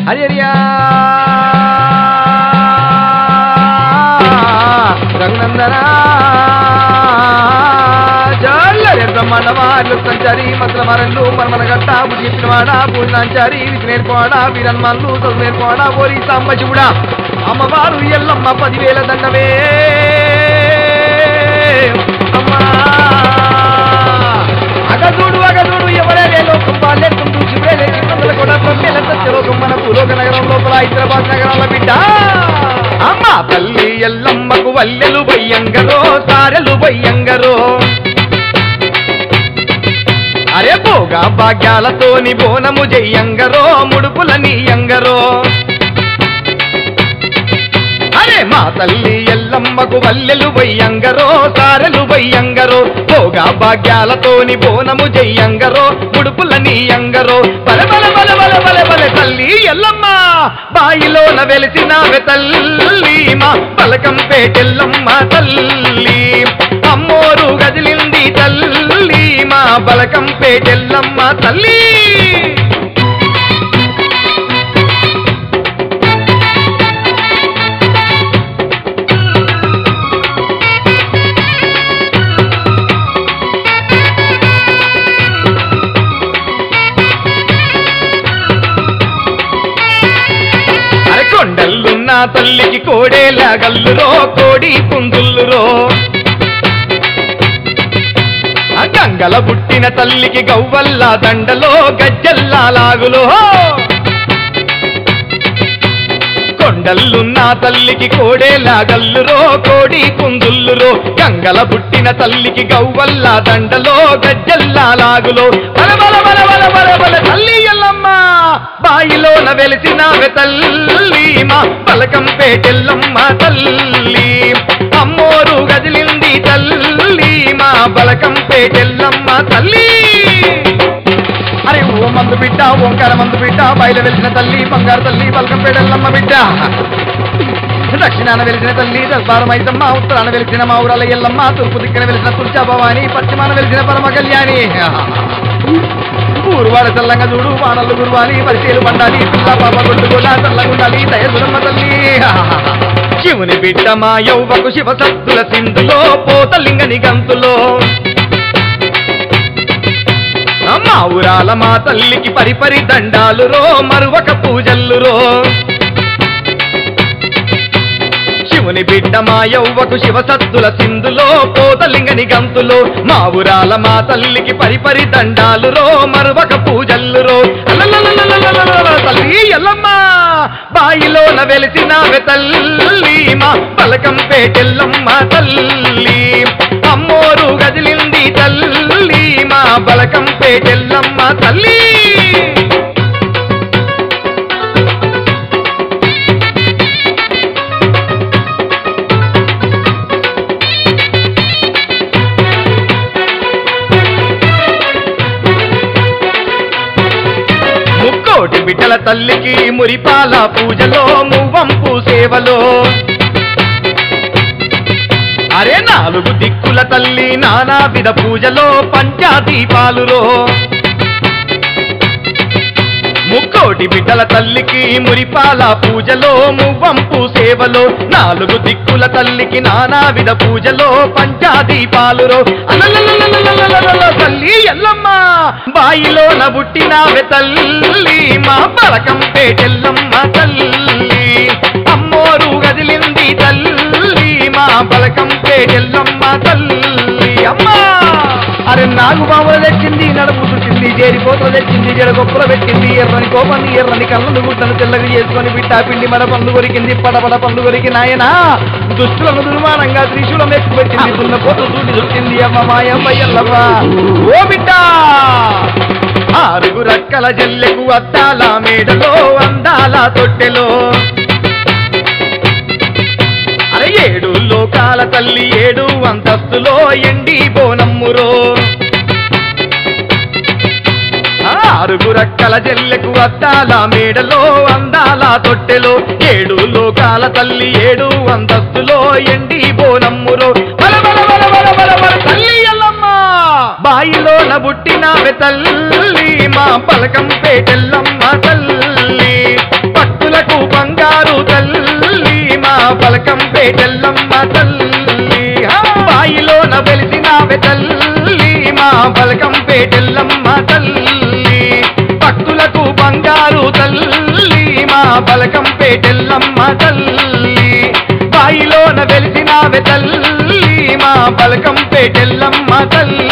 హరియా రఘునందన జల్లరే బ్రహ్మాండవార్లు సంచారి మంత్ర మరళ్ళు పరమన గట్ట బుద్ధివాడ పూర్ణాంచారి విధి నేర్పాడా వీరన్మల్లు చదువు నేర్పాడా ఓరి సాంబ శివుడా అమ్మవారు ఎల్లమ్మ పదివేల దండవే అమ్మా అగదుడు అగదుడు ఎవరే లోకం బాల్యం చూసి వేలే చిన్నదల కూడా బ్రహ్మేల సత్యలోకం మన భూలోక నగరం లోపల హైదరాబాద్ నగరాల బిడ్డ అమ్మ తల్లి ఎల్లమ్మకు వల్లెలు బయ్యంగరో సారెలు బయ్యంగరో అరే పోగా భాగ్యాలతోని బోనము జయ్యంగరో ముడుపుల నీయంగరో అరే మా తల్లి ఎల్లమ్మకు వల్లెలు వయ్యంగరో సారెలు వయ్యంగరో పోగా భాగ్యాలతోని బోనము జయ్యంగరో ముడుపుల నీయంగరో బల బల బల బల బల బల తల్లి ఎల్లమ్మ బాయిలోన వెలిసినావె తల్లి మా పలకం పేటెల్లమ్మ తల్లి అమ్మోరు గదిలింది తల్లి మా బలకం పేటెల్లమ్మ తల్లి అరకొండల్లున్న తల్లికి కోడేల గల్లురో కోడి పుందుల్లురో ఆ గంగల పుట్టిన తల్లికి గవ్వల్ల దండలో గజ్జల్లా లాగులో కొండల్లున్న తల్లికి కోడేల గల్లురో కోడి పుందుల్లురో గంగల పుట్టిన తల్లికి గవ్వల్ల దండలో గజ్జల్లా లాగులో బల బల బల బల బల బల తల్లి ఎల్లమ్మ బాయిలోన వెలిసినావె తల్లి మా పలకం పేటెల్లమ్మ తల్లి అమ్మోరు గదిలింది తల్లి మా బలకం పేటెల్లమ్మ తల్లి అరే ఓ మందు బిడ్డ ఓంకార మందు బిడ్డ బయలు వెలిసిన తల్లి బంగారు తల్లి బలకం పేటెల్లమ్మ బిడ్డ దక్షిణాన వెలిసిన తల్లి దల్పారం ఐతమ్మ ఉత్తరాన వెలిసిన మా ఊరాల ఎల్లమ్మ తూర్పు దిక్కున వెలిసిన తుల్చా భవాని పశ్చిమాన వెలిసిన పరమ కళ్యాణి ఊరువాడ చల్లంగా చూడు వానలు గురువాలి పరిచయలు పండాలి పిల్ల పాప గుడ్డు కూడా చల్లగుండాలి దయసురమ్మ తల్లి శివుని బిడ్డ మా యౌవకు శివ సత్తుల సింధులో పోతలింగని గంతులో మా ఊరాల మా తల్లికి పరిపరి దండాలు రో మరువక పూజల్లు రో శివుని బిడ్డ మా యౌవకు శివ సత్తుల సింధులో పోతలింగని గంతులో మా ఊరాల మా తల్లికి పరిపరి దండాలు రో మరువక పూజల్లు రో అలలలలలలలలల తల్లి ఎల్లమ్మ బాయిలోన వెలిసినావె తల్లి మా పలకం పేటెల్లమ్మ తల్లి అమ్మోరు గదిలింది తల్లి మా బలకం పేటెల్లమ్మ తల్లి ముక్కోటి బిడ్డల తల్లికి మురిపాల పూజలో మువ్వంపు సేవలో అరే నాలుగు దిక్కుల తల్లి నానా విధ పూజలో పంచాదీపాలులో ముక్కోటి బిడ్డల తల్లికి మురిపాల పూజలో మువ్వంపు సేవలో నాలుగు దిక్కుల తల్లికి నానా విధ పూజలో పంచాదీపాలురో అలలలలలలలలల తల్లి ఎల్లమ్మ బాయిలో నబుట్టినావె తల్లి మా పలకం పేటెల్లమ్మ తల్లి అమ్మోరు గదిలింది తల్లి మా పలకం పేటెల్లమ్మ తల్లి అమ్మా అరే నాగు బాబులు తెచ్చింది నడుపు చుట్టింది జేరి కోతలు తెచ్చింది జడ గొప్పలు పెట్టింది ఎర్రని కోపంది ఎర్రని కళ్ళను గుట్టను తెల్లగా చేసుకొని బిట్టా పిండి మన పండు కొరికింది పడపడ పండు కొరికి నాయన దుష్టులను దుర్మానంగా త్రిశూలం ఎక్కువ పెట్టింది దున్న కోత చూటి చుట్టింది అమ్మ మాయమ్మ ఎల్లమ్మ ఓ బిడ్డ ఆరుగు రక్కల జల్లెకు అద్దాల మేడలో అందాల తొట్టెలో అరే ఏడు లోకాల తల్లి ఏడు అంతస్తులో ఎండి బోనమ్మురో ఆరుగు రక్కల జల్లెకు అద్దాల మేడలో అందాల తొట్టెలో ఏడు లోకాల తల్లి ఏడు అంతస్తులో ఎండి బోనమ్మురో బల బల బల బల బల బల తల్లి ఎల్లమ్మ బాయిలో నబుట్టినావె తల్లి మా పలకం పేటెల్లమ్మ తల్లి బలకం పేటెల్లమ్మ తల్లి హా! బాయిలోన వెలిసినావె తల్లి మా బలకం పేటెల్లమ్మ తల్లి భక్తులకు బంగారు తల్లి మా బలకం పేటెల్లమ్మ తల్లి బాయిలోన వెలిసినావె తల్లి మా బలకం పేటెల్లమ్మ తల్లి